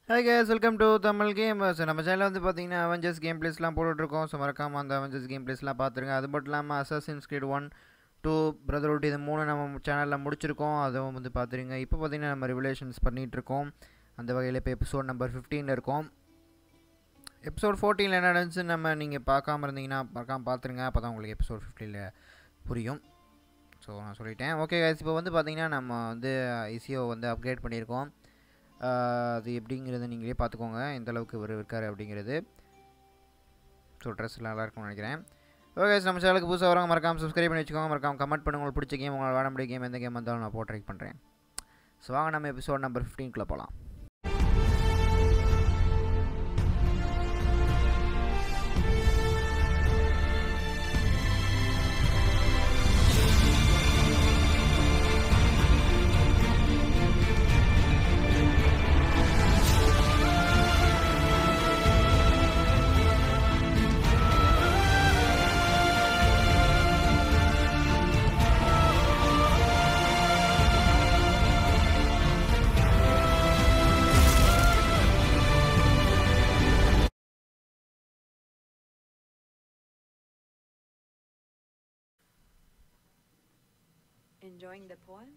Hi guys welcome to Tamil game so நம்ம சேனலில் வந்து பார்த்தீங்கன்னா அவெஞ்சர்ஸ் கேம் பிளேஸ்லாம் போட்டுட்ருக்கோம் ஸோ மறக்காமல் அந்த அவெஞ்சர்ஸ் கேம் பிளேஸ்லாம் பார்த்துருங்க அது மட்டும் இல்லாமல் Assassin's Creed one two Brotherhood இது மூணு நம்ம சேனலில் முடிச்சிருக்கோம் அதுவும் வந்து பார்த்துருங்க இப்போ பார்த்தீங்கன்னா நம்ம ரிவலேஷன்ஸ் பண்ணிகிட்ருக்கோம் அந்த வகையில் இப்போ எபிசோட் நம்பர் ஃபிஃப்டீனில் இருக்கோம் எபிசோட் ஃபோர்டீனில் என்ன நடந்துச்சு நம்ம நீங்கள் பார்க்காம இருந்தீங்கன்னா மறக்காமல் பார்த்துருங்க அப்போ தான் உங்களுக்கு எபிசோட் ஃபிஃப்டியில் புரியும் ஸோ நான் சொல்லிட்டேன் ஓகே guys இப்போ வந்து பார்த்தீங்கன்னா நம்ம வந்து ஐசிஓ வந்து அப்கிரேட் பண்ணியிருக்கோம் ஆஹ் அது எப்படிங்கிறத நீங்களே பார்த்துக்கோங்க எந்த அளவுக்கு இவர் இருக்கார் அப்படிங்கிறது ஸோ ட்ரெஸ் நல்லா இருக்கும்னு நினைக்கிறேன் ஓகே நம்ம சேனலுக்கு புதுசாக வரவங்க மறக்காம சப்ஸ்கிரைப் பண்ணி வச்சுக்கோங்க மறக்காம கமெண்ட் பண்ணுங்க உங்களுக்கு பிடிச்ச கேம் உங்களால் விளாட முடிய கேம் எந்த கேம் வந்தாலும் நான் போட்டு ட்ரை பண்ணுறேன் ஸோ வாங்க நம்ம எபிசோட் நம்பர் ஃபிஃப்டீன்குள்ளே போகலாம் Enjoying the poem?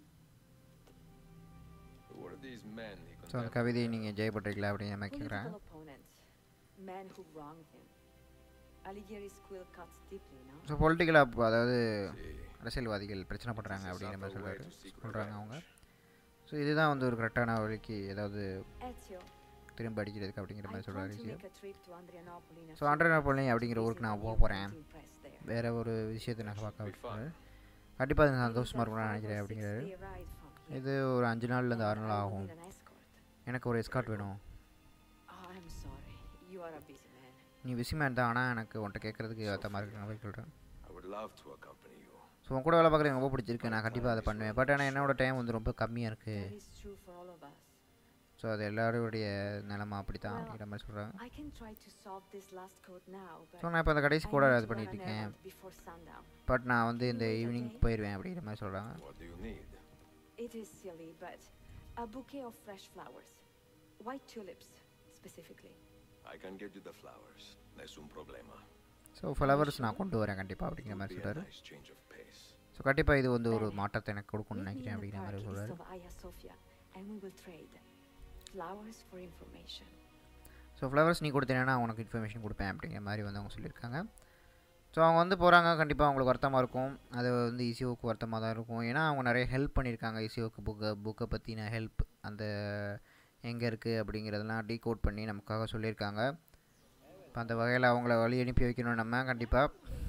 Who are these men he so அந்த condemned? கவிதையை நீங்கள் ஜெயப்பட்டிருக்கல அப்படின்னு நான் கேட்குறேன் Political opponents. Men who wronged him. Alighieri's quill cuts deeply, no? So பொலிட்டிக்கலாக அதாவது See, அரசியல்வாதிகள் பிரச்சனை பண்ணுறாங்க This is அப்படிங்கிற மாதிரி not the way சொல்கிறாரு to seek சொல்கிறாங்க அவங்க revenge. ஸோ இதுதான் வந்து ஒரு கரெக்டான வழிக்கு ஏதாவது Ezio, திரும்ப அடிக்கிறதுக்கு அப்படிங்கிற I மாதிரி plan சொல்கிறாரு to ஈஸியாக make a trip to Andrianople in a so few Adrianople months, அப்படிங்கிற ஊருக்கு visit நான் the போக new போகிறேன் printing press there. வேறு ஒரு விஷயத்தை நான் பார்க்க Be fun. விட்டுருக்காரு கண்டிப்பாக அது It is சந்தோஷமாக a இருக்கும்னு five or நினைக்கிறேன் six அப்படிங்கிறாரு day ride from here, இது ஒரு அஞ்சு நாள்லேருந்து ஆறு and நாள் I will ஆகும் need an escort. எனக்கு ஒரு எஸ்கார்ட் வேணும் Oh, I'm sorry. You are a busy man. நீ விசிமேன் தான் ஆனால் எனக்கு உன்ட்ட கேட்குறதுக்கு ஏற்ற மாதிரி இருக்கிற மாதிரி சொல்கிறேன் I would love to accompany you. So உன் கூட வேலை பார்க்குறது எனக்கு ரொம்ப பிடிச்சிருக்கு நான் கண்டிப்பாக அதை பண்ணுவேன் பட் ஆனால் என்னோட டைம் வந்து ரொம்ப கம்மியாக இருக்குது That is true for all of us. So அது எல்லாருடைய நிலமை அப்படி தான் Well, அப்படிங்கிற மாதிரி சொல்கிறாங்க I can try to solve this last code now, but so நான் இப்போ அந்த கடைசி I கூட need இது to run பண்ணிட்டு an இருக்கேன் errand before sundown. பட் நான் வந்து இந்த Wait a ஈவினிங் day. போயிடுவேன் அப்படிங்கிற மாதிரி சொல்கிறாங்க What do you need? It is silly, but a bouquet of fresh flowers. White tulips, specifically. I can get you the flowers. Nessun problema. So flowers நான் கொண்டு வரேன் கண்டிப்பாக அப்படிங்கிற Would மாதிரி be a சொல்கிறாரு nice change of pace. So கண்டிப்பாக இது வந்து ஒரு Bene. மாற்றத்தை எனக்கு கொடுக்கணும்னு Meet me நினைக்கிறேன் in the அப்படிங்கிற park மாதிரி east சொல்கிறாரு of Hagia Sophia, and we will trade. Flowers for information. So flowers நீ கொடுத்தீங்கன்னா உனக்கு இன்ஃபர்மேஷன் கொடுப்பேன் அப்படிங்கிற மாதிரி வந்து அவங்க சொல்லியிருக்காங்க ஸோ அவங்க வந்து போகிறாங்க கண்டிப்பாக அவங்களுக்கு வருத்தமாக இருக்கும் அது வந்து இசிஓக்கு வருத்தமாக தான் இருக்கும் ஏன்னா அவங்க நிறைய ஹெல்ப் பண்ணியிருக்காங்க இசிஓக்கு புக்கை புக்கை பற்றின ஹெல்ப் அந்த எங்கே இருக்குது அப்படிங்கிறதெல்லாம் டீகோட் பண்ணி நமக்காக சொல்லியிருக்காங்க இப்போ அந்த வகையில் அவங்கள வழி அனுப்பி வைக்கணும் நம்ம கண்டிப்பாக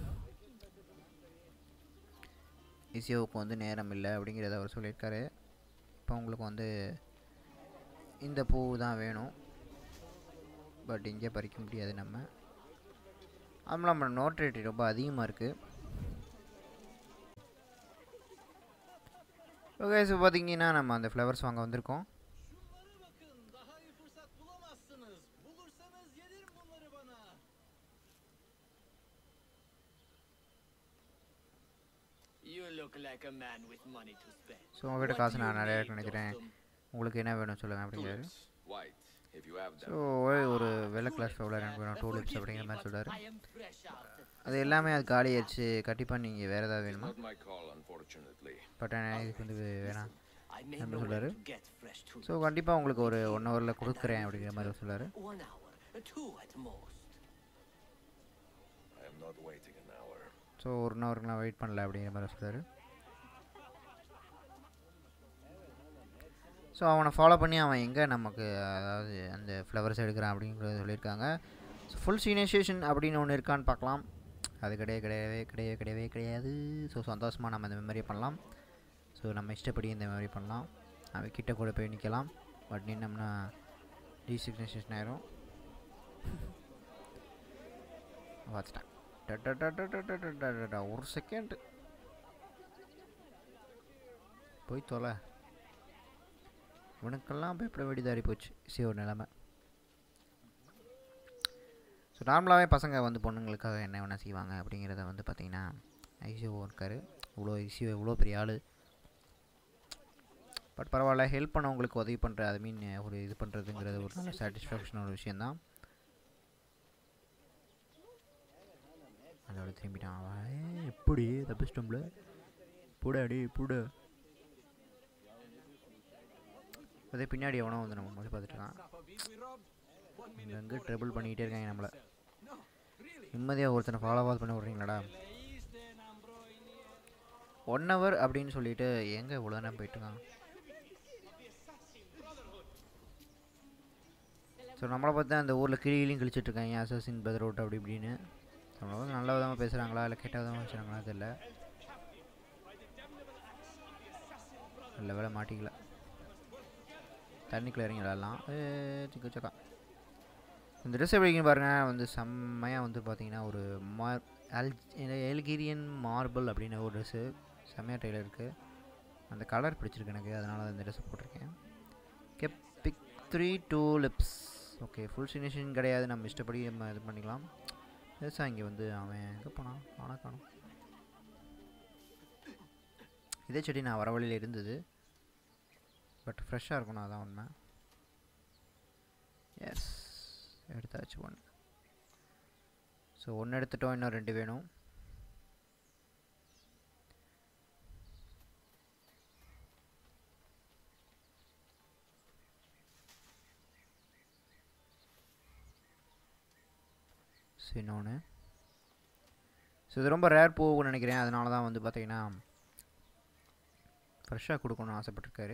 இசிஓவுக்கு வந்து நேரம் இல்லை அப்படிங்கிறத அவர் சொல்லியிருக்காரு இப்போ உங்களுக்கு வந்து இந்த பூ தான் வேணும் பட் இங்கே பறிக்க முடியாது நம்ம அதுவும் நம்ம நோட் ரேட் ரொம்ப அதிகமாக இருக்குது ஓகே ஸோ பார்த்தீங்கன்னா நம்ம அந்த ஃப்ளவர்ஸ் வாங்க வந்திருக்கோம் Şunlara bakın. Daha iyi fırsat bulamazsınız. Bulursanız yedirin bunları bana. You look like a man with money to spend. So உங்ககிட்ட What காசு do you நான் நிறையா need, இருக்குன்னு நினைக்கிறேன் Dostum? உங்களுக்கு என்ன வேணும் சொல்லுங்கள் அப்படிங்கிறாரு Tulips. White, if you have so them. ஒரு Ah, வெள்ளை கிளாஸ் tulips, ஃப்ளவர் eh? எனக்கு வேணும் Uh, டூலிப்ஸ் forgive அப்படிங்கிற me, மாதிரி but சொல்கிறாரு I am fresh out of அது எல்லாமே அது காலி ஆயிடுச்சு கண்டிப்பாக நீங்கள் வேறு ஏதாவது It's வேணுமா not my call, unfortunately. But ஆனால் இதுக்கு வந்து வேணாம் I may என்ன know சொல்றாரு? where to get fresh tulips. So கண்டிப்பாக உங்களுக்கு ஒரு ஒன் ஹவரில் கொடுக்குறேன் அப்படிங்கிற மாதிரி சொல்கிறாரு One hour, uh, two at most. I am not waiting an hour. So ஒரு ஒன் ஹவருக்கு நான் வெயிட் பண்ணல அப்படிங்கிற மாதிரி சொல்கிறாரு ஸோ அவனை ஃபாலோ பண்ணி அவன் எங்கே நமக்கு அதாவது அந்த ஃப்ளவர்ஸ் எடுக்கிறான் அப்படிங்கிறத சொல்லியிருக்காங்க ஸோ ஃபுல் சீனியசேஷன் அப்படின்னு ஒன்று இருக்கான்னு பார்க்கலாம் அது கிடையாது கிடையவே கிடையவே கிடையவே கிடையாது ஸோ சந்தோஷமாக நம்ம இந்த மெமரி பண்ணலாம் ஸோ நம்ம இஷ்டப்படி இந்த மெமரி பண்ணலாம் அவன் கிட்ட கூட போய் நிற்கலாம் பட் நின்னோம்னா டீசிக்னேஷன் ஆயிரும் பார்த்துட்டேன் டடடடடடடடடடா, ஒரு செகண்ட் போய் தொலை இவனுக்கெல்லாம் பயப்பட வேண்டியதாகி போச்சு சி ஒரு நிலமை ஸோ நார்மலாகவே பசங்க வந்து பொண்ணுங்களுக்காக என்ன வேணால் செய்வாங்க அப்படிங்கிறத வந்து பார்த்திங்கன்னா ஐசிஓ இருக்கார் இவ்வளோ ஐசிஓ இவ்வளோ பெரிய ஆள் பட் பரவாயில்ல ஹெல்ப் பண்ணவங்களுக்கு உதவி பண்ணுற ஐ மீன் ஒரு இது பண்ணுறதுங்கிறது ஒரு நல்ல சாட்டிஸ்ஃபேக்ஷன் ஒரு விஷயந்தான் அதோட திரும்பிட்டான் அவன் "ஏய், எப்படி தப்பிச்சிட்டோம்ல புட அடி புட அதே பின்னாடி எவனோ வந்து நம்ம மாதிரி பார்த்துட்டு இருக்கான் எங்கே ட்ரபிள் பண்ணிக்கிட்டே இருக்காங்க நம்மளை நிம்மதியாக ஒருத்தனை ஃபாலோவாக பண்ணி விட்றீங்களாடா ஒன் ஹவர் அப்படின்னு சொல்லிட்டு எங்கே இவ்வளோ நேரம் போயிட்டுருக்கான் ஸோ நம்மளை பார்த்தா அந்த ஊரில் கிளியிலையும் கிழிச்சிட்டு இருக்காங்க அசசின் பிரதர்வுட் அப்படி இப்படின்னு நம்மளை வந்து நல்ல விதமாக பேசுகிறாங்களா இல்லை கெட்ட விதமாக பேசுகிறாங்களா தெரியல நல்ல வேலை மாட்டிக்கல தண்ணிக்குள்ளே இறங்கி விளாட்லாம் ஏ சிக்கு சக்கா இந்த ட்ரெஸ் எப்படிங்க பாருங்கள் வந்து செம்மையாக வந்து பார்த்தீங்கன்னா ஒரு மார் அல் எல்கிரியன் மார்பிள் அப்படின்னு ஒரு ட்ரெஸ்ஸு செம்மையாக டெய்லர் இருக்குது அந்த கலர் பிடிச்சிருக்கு எனக்கு அதனால தான் இந்த ட்ரெஸ் போட்டிருக்கேன் கெப் pick three tulips okay full synchronization கிடையாது நம்ம இஷ்டப்படி நம்ம இது பண்ணிக்கலாம் பெருசாக இங்கே வந்து அவன் எங்கே போனான் அவனை காணும் இதே செடி நான் வர வழியில் இருந்தது பட் ஃப்ரெஷ்ஷாக இருக்கணும் அதான் உண்மை எஸ் எடுத்தாச்சு ஒன் ஸோ ஒன்று எடுத்துட்டோம் இன்னும் ரெண்டு வேணும் ஸோ இன்னொன்று ஸோ இது ரொம்ப ரேர் போகும்னு நினைக்கிறேன் அதனால தான் வந்து பார்த்தீங்கன்னா ஃப்ரெஷ்ஷாக கொடுக்கணும்னு ஆசைப்பட்டிருக்காரு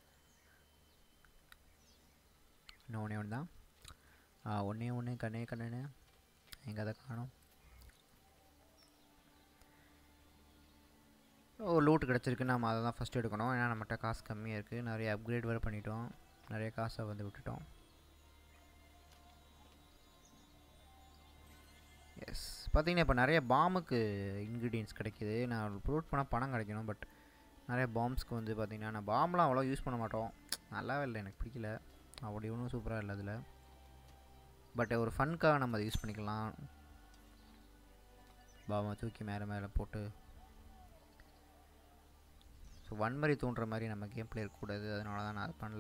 இன்னும் ஒன்றே ஒன்று தான் ஆ ஒன்றே ஒன்று கண்ணே கண்ணனு எங்கே அதை காணும் ஓ லூட் கிடச்சிருக்கு நம்ம அதை தான் ஃபஸ்ட் எடுக்கணும் ஏன்னா நம்மகிட்ட காசு கம்மியாக இருக்குது நிறைய அப்கிரேட் வேறு பண்ணிட்டோம் நிறைய காசை வந்து விட்டுட்டோம் எஸ் பார்த்தீங்கன்னா இப்போ நிறைய பாமுக்கு இன்க்ரீடியன்ஸ் கிடைக்கிது நான் ப்ரூட் பண்ணால் பணம் கிடைக்கணும் பட் நிறைய பாம்ஸ்க்கு வந்து பார்த்திங்கன்னா நான் பாம்லாம் அவ்வளோ யூஸ் பண்ண மாட்டோம் நல்லாவே இல்லை எனக்கு பிடிக்கல அப்படி ஒன்றும் சூப்பராக இல்லை அதில் பட் ஒரு ஃபன்க்காக நம்ம அதை யூஸ் பண்ணிக்கலாம் பாமை தூக்கி மேலே மேலே போட்டு ஸோ வன்மறை தோன்ற மாதிரி நம்ம கேம் பிளே இருக்கக்கூடாது அதனால தான் நான் அது பண்ணல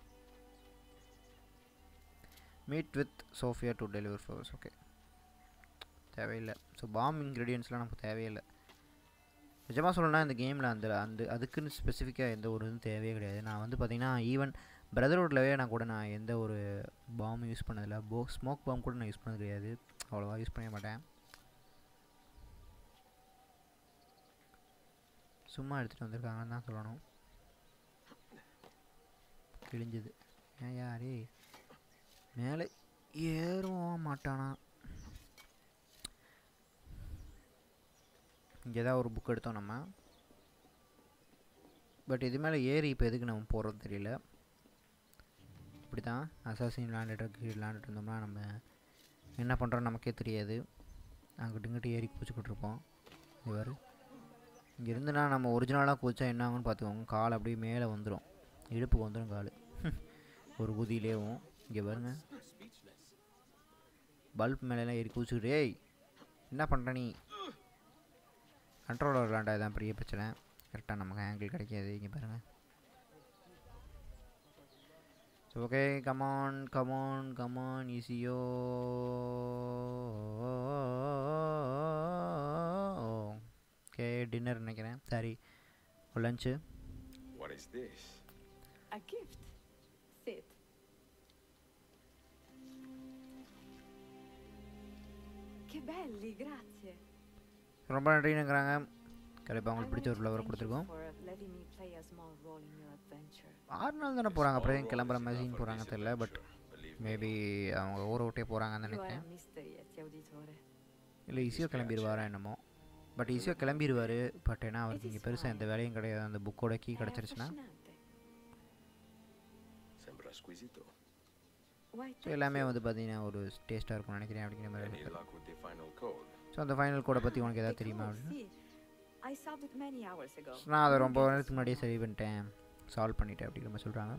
meet with Sofia to deliver furs okay தேவையில்லை ஸோ பாம் இன்க்ரீடியன்ஸ்லாம் நமக்கு தேவையில்லை நிஜமாக சொல்லணும்னா இந்த கேமில் அந்த அந்த அதுக்குன்னு ஸ்பெசிஃபிக்காக எந்த ஒரு இதுவும் தேவையே கிடையாது நான் வந்து பார்த்திங்கன்னா ஈவன் பிரதர்வுட்லவே நான் கூட நான் எந்த ஒரு பாம் யூஸ் பண்ணதில்லை போ ஸ்மோக் பாம் கூட நான் யூஸ் பண்ணது கிடையாது அவ்வளோவா யூஸ் பண்ண மாட்டேன் சும்மா எடுத்துகிட்டு வந்திருக்காங்கன்னு தான் சொல்லணும் கிழிஞ்சது ஏன் யாரே மேலே ஏறுவோம் மாட்டானா இங்கே தான் ஒரு புக் எடுத்தோம் நம்ம பட் இது மேலே ஏறி இப்போ எதுக்கு நம்ம போகிறது தெரியல இப்படி தான் அசாசின் விளாண்டுட்டு விளாண்டுட்டு இருந்தோம்னா நம்ம என்ன பண்ணுறோம் நமக்கே தெரியாது அங்கிட்டு இங்கிட்டு ஏறி குச்சிக்கிட்டு இருப்போம் இவர் இங்கே இருந்துனா நம்ம ஒரிஜினலாக குச்சா என்ன ஆகும்னு பார்த்துக்கோங்க கால் அப்படியே மேலே வந்துடும் இடுப்புக்கு வந்துடும் கால் ஒரு குதியிலேவும் இங்கே பாருங்க பல்ப் மேலெலாம் ஏறி குச்சிக்கிட்டு ஏய் என்ன பண்ணுற நீ கண்ட்ரோலர் விளாண்டா இதான் பெரிய பிரச்சனை கரெக்டாக நமக்கு ஆங்கிள் கிடைக்காது இங்கே பாருங்கள் so okay come on come on come on Ezio okay dinner நினைக்கிறேன் சரி lunch What is this? A gift. Sit. Che belli, grazie. ரொம்ப நன்றிங்கிறாங்க கண்டிப்பாக அவங்களுக்கு பிடிச்ச ஒரு ஃப்ளவர் கொடுத்துருக்கோம் for letting me play a small role in your adventure. ஆறு நாள் தானே போகிறாங்க அப்புறம் ஏன் கிளம்புற மாதிரி சீன் போகிறாங்க தெரியல பட் Believe me. மேபி அவங்க ஊரை விட்டே போகிறாங்கன்னு You are நினைக்கிறேன் a mystery, Ezio Auditore. இல்லை ஈஸியாக கிளம்பிடுவாரா என்னமோ பட் ஈஸியாக கிளம்பிடுவார் பட் ஏன்னா அவருக்கு இங்கே பெருசாக எந்த வேலையும் கிடையாது அந்த புக்கோட கீ È கிடச்சிருச்சுன்னா affascinante. Sembra squisito. Why, so thank எல்லாமே you. வந்து பார்த்தீங்கன்னா ஒரு டேஸ்ட்டாக இருக்கும்னு நினைக்கிறேன் அப்படிங்கிற மாதிரி Any இருக்கு luck with the final code? So அந்த ஃபைனல் கோடை பற்றி உனக்கு The எதாவது தெரியுமா code, அப்படின்னு sì. I solved it many hours ago. So, நான் அதை No ரொம்ப guesses நேரத்துக்கு முன்னாடியே why. சரி பண்ணிட்டேன் சால்வ் பண்ணிட்டேன் அப்படிங்கிற மாதிரி சொல்கிறாங்க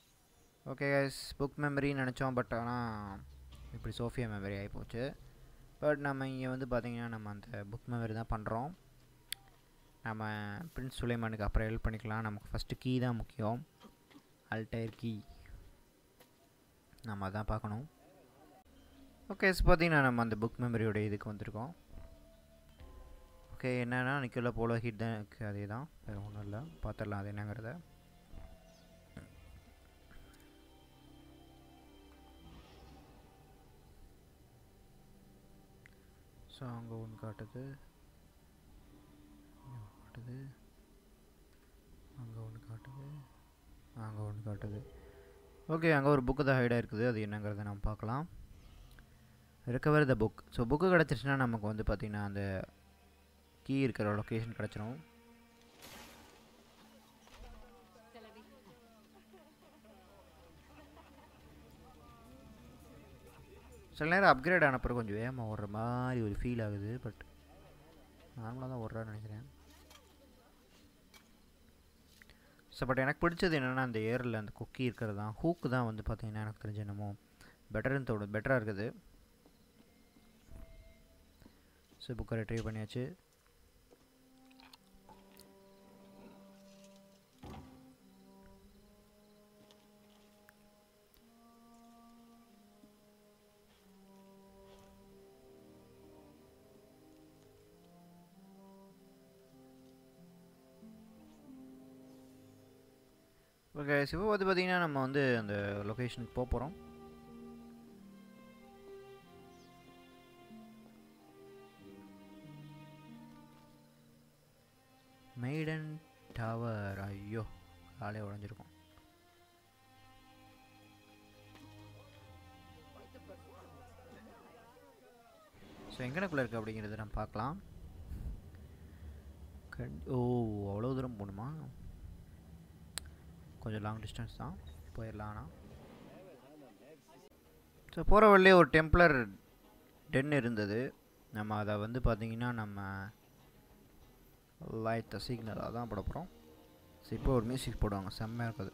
ஓகே கைஸ் புக் மெமரின்னு நினச்சோம் பட் ஆனால் இப்படி சோஃபியா மெமரி ஆகிப்போச்சு பட் நம்ம இங்கே வந்து பார்த்திங்கன்னா நம்ம அந்த புக் மெமரி தான் பண்ணுறோம் நம்ம பிரின்ஸ் சுலைமானுக்கு அப்புறம் ஹெல்ப் பண்ணிக்கலாம் நமக்கு ஃபஸ்ட்டு கீ தான் முக்கியம் அல்டைர் கீ நம்ம அதான் பார்க்கணும் ஓகே ஸோ பார்த்தீங்கன்னா நம்ம அந்த புக் மெமரியோட இதுக்கு வந்திருக்கோம் ஓகே என்னென்னா நிற்கல போல ஹிட் தான் இருக்கு அதே தான் வேறு ஒன்றும் இல்லை பார்த்துடலாம் அது என்னங்கிறத ஸோ அங்கே ஒன்று காட்டுது இங்க ஒண்ணு காட்டுது அங்கே ஒன்று காட்டுது அங்கே ஒன்று காட்டுது ஓகே அங்கே ஒரு புக்கு தான் ஹைடாக இருக்குது அது என்னங்கிறத நம்ம பார்க்கலாம் recover the book so book கிடச்சிருச்சுன்னா நமக்கு வந்து பார்த்திங்கன்னா அந்த கீ இருக்கிற லொக்கேஷன் கிடச்சிரும் சில நேரம் அப்கிரேட் ஆன பிறகு கொஞ்சம் வேகமாக ஓடுற மாதிரி ஒரு ஃபீல் ஆகுது பட் நார்மலாக தான் ஓடுறான்னு நினைக்கிறேன் ஸோ பட் எனக்கு பிடிச்சது என்னென்னா அந்த ஏரில் அந்த குக்கி இருக்கிறது தான் ஹூக்கு தான் வந்து பார்த்தீங்கன்னா எனக்கு தெரிஞ்ச என்னமோ பெட்டர்னு தோடு பெட்டராக இருக்குது ஸோ புக்கை ரிட்ரீவ் பண்ணியாச்சு ஓகே இப்போ வந்து பார்த்திங்கன்னா நம்ம வந்து அந்த லொக்கேஷனுக்கு போக போகிறோம் மெய்டன் டவர் ஐயோ காலே உடஞ்சிருக்கும் ஸோ எங்கனக்குள்ளே இருக்குது அப்படிங்கிறத நம்ம பார்க்கலாம் கண் ஓ அவ்வளோ தூரம் போகணுமா கொஞ்சம் லாங் டிஸ்டன்ஸ் தான் போயிடலாம் ஆனால் ஸோ போகிற வழியே ஒரு டெம்ப்ளர் டென் இருந்தது நம்ம அதை வந்து பார்த்திங்கன்னா நம்ம லைட் த சிக்னல் அதான் போட போகிறோம் ஸோ இப்போ ஒரு மியூசிக் போடுவாங்க செம்மையாக இருக்குது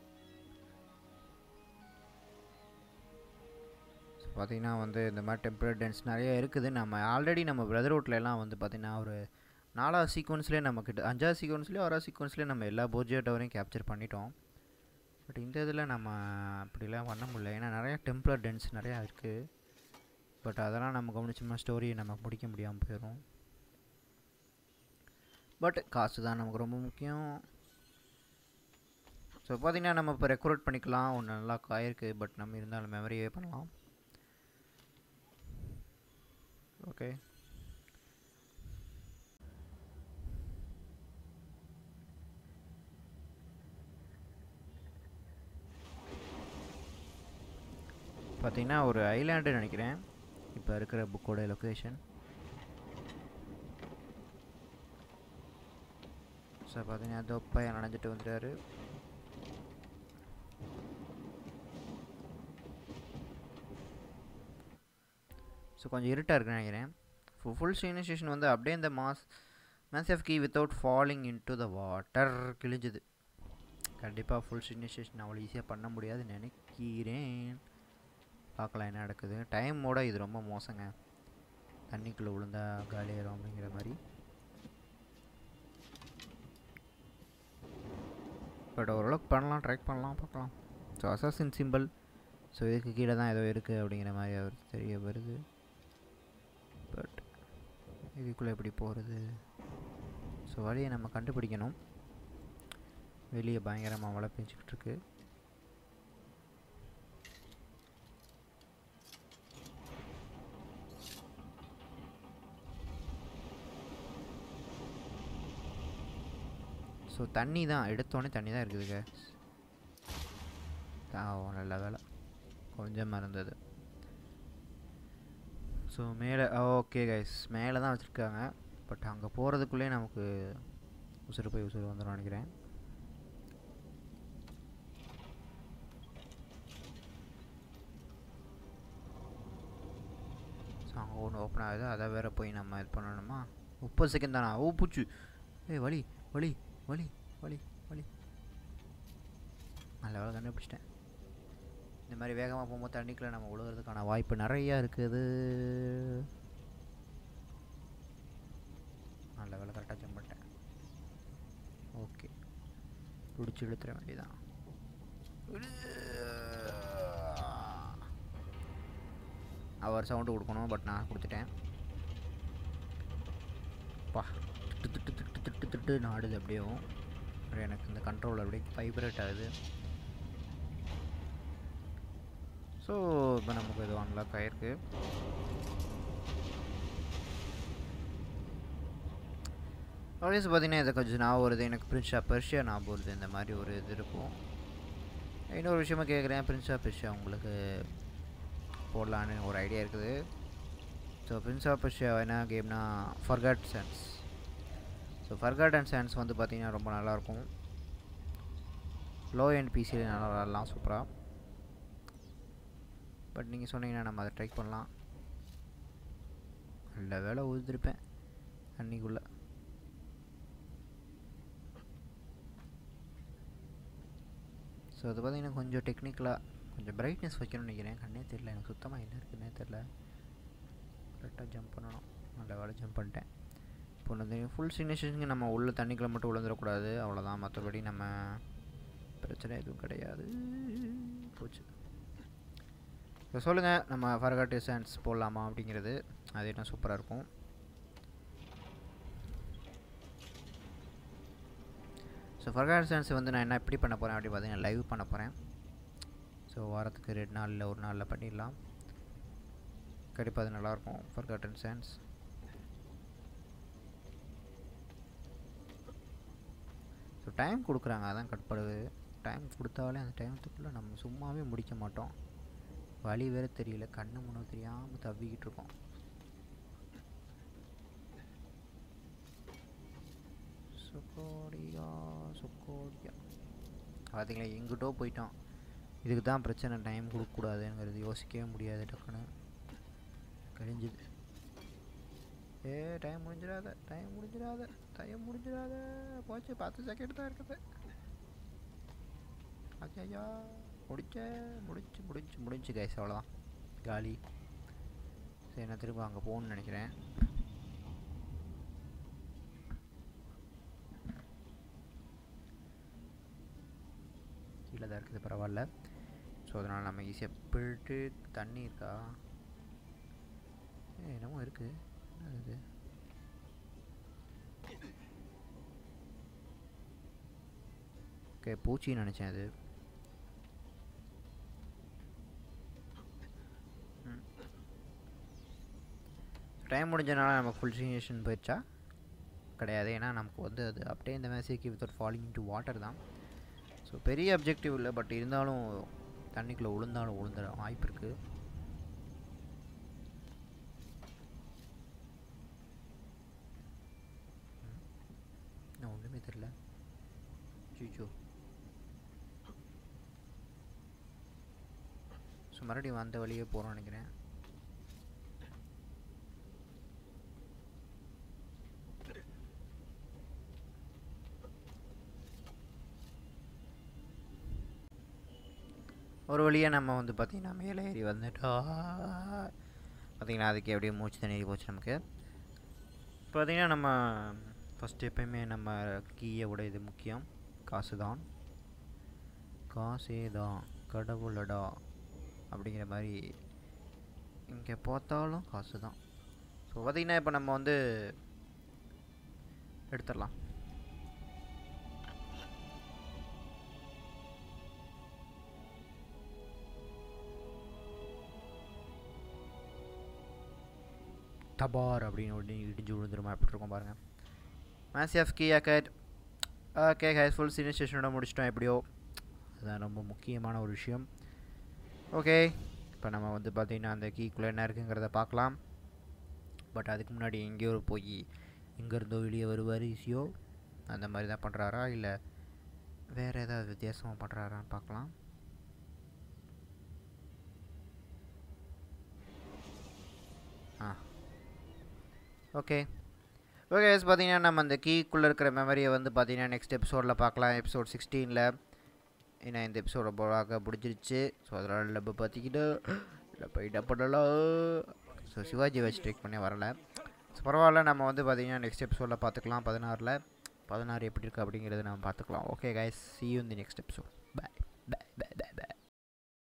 ஸோ பார்த்திங்கன்னா வந்து இந்த மாதிரி டெம்ப்ளர் டென்ஸ் நிறைய இருக்குது நம்ம ஆல்ரெடி நம்ம பிரதர்வுட்ல எல்லாம் வந்து பார்த்திங்கன்னா ஒரு நாலாவது சீக்வன்ஸ்லேயே நம்மக்கிட்ட அஞ்சாவது சீக்வன்ஸ்லேயே ஆறாவது சீக்வன்ஸ்லேயே நம்ம எல்லா போர்ஜியோ டவரையும் கேப்சர் பண்ணிட்டோம் பட் இந்த இதில் நம்ம அப்படிலாம் பண்ண முடியல ஏன்னா நிறையா டெம்ப்ளர் டென்ஸ் நிறையா இருக்குது பட் அதெல்லாம் நம்ம கவனிச்சோம்னா ஸ்டோரியை நம்ம முடிக்க முடியாமல் போயிடும் பட் காசு தான் நமக்கு ரொம்ப முக்கியம் ஸோ பார்த்திங்கன்னா நம்ம இப்போ ரெக்ரூட் பண்ணிக்கலாம் ஒன்று நல்லா ஆயிருக்கு பட் நம்ம இருந்தாலும் மெமரியே பண்ணலாம் ஓகே பார்த்தீங்கன்னா ஒரு ஐலாண்டு நினைக்கிறேன் இப்போ இருக்கிற புக்கோட லொக்கேஷன் ஸோ பார்த்தீங்கன்னா தொப்பையை நனைஞ்சிட்டு வந்துட்டாரு ஸோ கொஞ்சம் இருட்டாக இருக்குன்னு நினைக்கிறேன் ஃபுல் சினிசேஷன் வந்து அப்படியே இந்த மாஸ் மேசப் key without falling in to the water கிழிஞ்சுது கண்டிப்பாக ஃபுல் சினிசேஷன் அவ்வளோ ஈஸியாக பண்ண முடியாதுன்னு நினைக்கிறேன் பார்க்கலாம் என்ன நடக்குது டைமோட இது ரொம்ப மோசங்க தண்ணிக்குள்ளே விழுந்தா காலியாயிரும் அப்படிங்கிற மாதிரி பட் ஓரளவுக்கு பண்ணலாம் ட்ரை பண்ணலாம் பார்க்கலாம் ஸோ அசாசின் சிம்பிள் ஸோ இதுக்கு கீழே தான் ஏதோ இருக்குது அப்படிங்கிற மாதிரி அவர் தெரிய வருது பட் இதுக்குள்ளே எப்படி போகிறது ஸோ வழியை நம்ம கண்டுபிடிக்கணும் வெளியே பயங்கரமாக மழை பெஞ்சிக்கிட்டு இருக்கு ஸோ தண்ணி தான் எடுத்தோடனே தண்ணி தான் இருக்குதுங்க ஆ ஓ, நல்ல வேலை கொஞ்சமாக இருந்தது ஸோ மேலே ஓகே கைஸ் மேலே தான் வச்சுருக்காங்க பட் அங்கே போகிறதுக்குள்ளே நமக்கு உசுறு போய் உசுறு வந்துடும் நினைக்கிறேன் ஸோ அங்கே ஒன்று ஓப்பன் ஆகுது அதை வேற போய் நம்ம இது பண்ணணுமா முப்பது செகண்ட் தானா ஓ பூச்சு ஏய் வலி வலி வலி வலி வலி நல்ல வேலை கண்டுபிடிச்சிட்டேன் இந்த மாதிரி வேகமாக போகும்போது தண்ணிக்குள்ளே நம்ம விழுகிறதுக்கான வாய்ப்பு நிறையா இருக்குது நல்ல வேலை கரெக்டாக ஜம்ப் பண்ணிட்டேன் ஓகே பிடிச்சி இழுத்துற வேண்டியதான் அவர் சவுண்டு கொடுக்கணும் பட் நான் கொடுத்துட்டேன் பா திட்டு திட்டு திட்டு திட்டு திட்டு நாடுது அப்படியேவும் அப்புறம் எனக்கு இந்த கண்ட்ரோல் அப்படியே வைப்ரேட் ஆகுது ஸோ இப்போ நமக்கு இது அன்லாக் ஆகிருக்கு ஆல்வேஸ் பார்த்தீங்கன்னா இதை கொஞ்சம் ஞாபகம் வருது எனக்கு பிரின்ஸா பெர்ஷியா ஞாபகம் வருது இந்த மாதிரி ஒரு இது இருக்கும் இன்னொரு விஷயமா கேட்குறேன் பிரின்ஸா பெர்ஷியா உங்களுக்கு போடலான்னு ஒரு ஐடியா இருக்குது ஸோ பிரின்ஸ் ஆஃப் பெர்ஷியா என்ன கேம்னா Forgotten Sands so Forgotten and Sands வந்து பார்த்தீங்கன்னா ரொம்ப நல்லாயிருக்கும் லோ அண்ட் பிசியில் நல்லா விளாட்லாம் சூப்பராக பட் நீங்கள் சொன்னீங்கன்னா நம்ம அதை ட்ரை பண்ணலாம் நல்ல வேலை ஊதுருப்பேன் அன்னைக்குள்ளே ஸோ அது பார்த்தீங்கன்னா கொஞ்சம் டெக்னிக்கலாக கொஞ்சம் பிரைட்னஸ் வைக்கணும்னு நினைக்கிறேன் கண்ணே தெரில எனக்கு சுத்தமாக என்ன இருக்குன்னே தெரில கரெக்டாக ஜம்ப் பண்ணணும் நல்ல வேலை ஜம்ப் பண்ணிட்டேன் இப்போ வந்து ஃபுல் சிக்னேஷனுக்கு நம்ம உள்ள தண்ணிக்குள்ளே மட்டும் விழுந்துடக்கூடாது அவ்வளோதான் மற்றபடி நம்ம பிரச்சனை எதுவும் கிடையாது போச்சு இப்போ சொல்லுங்கள் நம்ம ஃபர்காட் எசன்ஸ் போடலாமா அப்படிங்கிறது அது என்ன சூப்பராக இருக்கும் ஸோ ஃபர்காட் எசன்ஸ் வந்து நான் என்ன எப்படி பண்ண போகிறேன் அப்படின்னு பார்த்தீங்கன்னா லைவ் பண்ண போகிறேன் ஸோ வாரத்துக்கு ரெண்டு நாளில் ஒரு நாளில் பண்ணிடலாம் கண்டிப்பாக அது நல்லாயிருக்கும் ஃபர்காட்டன் சென்ஸ் ஸோ டைம் கொடுக்குறாங்க அதான் கட்படுது டைம் கொடுத்தாலே அந்த டைமத்துக்குள்ளே நம்ம சும்மாவே முடிக்க மாட்டோம் வழி வேறு தெரியல கண்ணு முன்ன தெரியாமல் தவிக்கிட்டு இருக்கோம் சுக்கோடியா சுக்கோடியா பார்த்தீங்களா எங்கிட்டோ போயிட்டோம் இதுக்கு தான் பிரச்சனை டைம் கொடுக்கக்கூடாதுங்கிறது யோசிக்கவே முடியாது டக்குன்னு கழிஞ்சுது ஏ டைம் முடிஞ்சிடாத டைம் முடிஞ்சிடாத டைம் முடிஞ்சிடாத போச்சு பத்து செகண்ட் தான் இருக்குது ஐயா முடிச்ச முடிச்சு முடிச்சு முடிஞ்சு கைஸ் அவ்வளோதான் காலி சரி நான் திரும்ப அங்கே போகணுன்னு நினைக்கிறேன் கீழே தான் இருக்குது பரவாயில்ல ஸோ அதனால் நம்ம ஈஸியாக போயிட்டு தண்ணி இருக்கா ஏ என்னமோ இருக்குது என்ன இது ஓகே பூச்சின்னு நினச்சேன் அது டைம் முடிஞ்சனால நமக்கு ஃபுல் சிக்னேஷன் போயிடுச்சா கிடையாது ஏன்னா நமக்கு வந்து அது அப்படியே இந்த message without falling to water தான் ஸோ பெரிய அப்ஜெக்டிவ் இல்லை பட் இருந்தாலும் தண்ணிக்குள்ளே விழுந்தாலும் விழுந்துட வாய்ப்பு இருக்குது இன்னும் ஒன்றுமே தெரில ஜூஜோ ஸோ மறுபடியும் வந்த வழியே போகிறோம்னு நினைக்கிறேன் ஒரு வழியாக நம்ம வந்து பார்த்திங்கன்னா மேலே ஏறி வந்துட்டோம் பார்த்திங்கன்னா அதுக்கு எப்படியும் மூச்சு தண்ணி ஏறி போச்சு நமக்கு பார்த்திங்கன்னா நம்ம ஃபஸ்ட்டு எப்பயுமே நம்ம கீயை விட இது முக்கியம் காசு தான் காசே தான் கடவுளடா அப்படிங்கிற மாதிரி இங்கே பார்த்தாலும் காசு தான் ஸோ பார்த்திங்கன்னா இப்போ நம்ம வந்து எடுத்துடலாம் தபார் அப்படின்னு ஒன்று இடிஞ்சு விழுந்துருமா எப்படி இருக்கும் பாருங்கள் மேசி ஆஃப் கீ அக்கட் ஓகே ஹைஸ் ஃபுல் சீனியர் ஸ்டேஷனோட முடிச்சிட்டோம் எப்படியோ அதுதான் ரொம்ப முக்கியமான ஒரு விஷயம் ஓகே இப்போ நம்ம வந்து பார்த்திங்கன்னா அந்த கீக்குள்ளே என்ன இருக்குங்கிறத பார்க்கலாம் பட் அதுக்கு முன்னாடி எங்கேயோ போய் எங்கேருந்தோ வெளியே வருவார் ஈஸியோ அந்த மாதிரி தான் பண்ணுறாரா இல்லை வேறு ஏதாவது வித்தியாசமாக பண்ணுறாரான்னு பார்க்கலாம் ஆ ஓகே ஓகே எஸ் பார்த்தீங்கன்னா நம்ம அந்த கீக்குள்ளே இருக்கிற மெமரியை வந்து பார்த்தீங்கன்னா நெக்ஸ்ட் எபிசோடில் பார்க்கலாம் எபிசோட் சிக்ஸ்டீனில் ஏன்னா இந்த எபிசோட பார்க்க பிடிச்சிருச்சு ஸோ அதனால் நம்ம பார்த்திக்கிட்டு இல்லை போயிட்ட பண்ணலாம் ஸோ சிவாஜி வச்சு டேக் பண்ணி வரல ஸோ பரவாயில்ல நம்ம வந்து பார்த்தீங்கன்னா நெக்ஸ்ட் எபிசோடில் பார்த்துக்கலாம் பதினாறில் பதினாறு எப்படி இருக்குது அப்படிங்கிறத நம்ம பார்த்துக்கலாம் okay guys see you in the next episode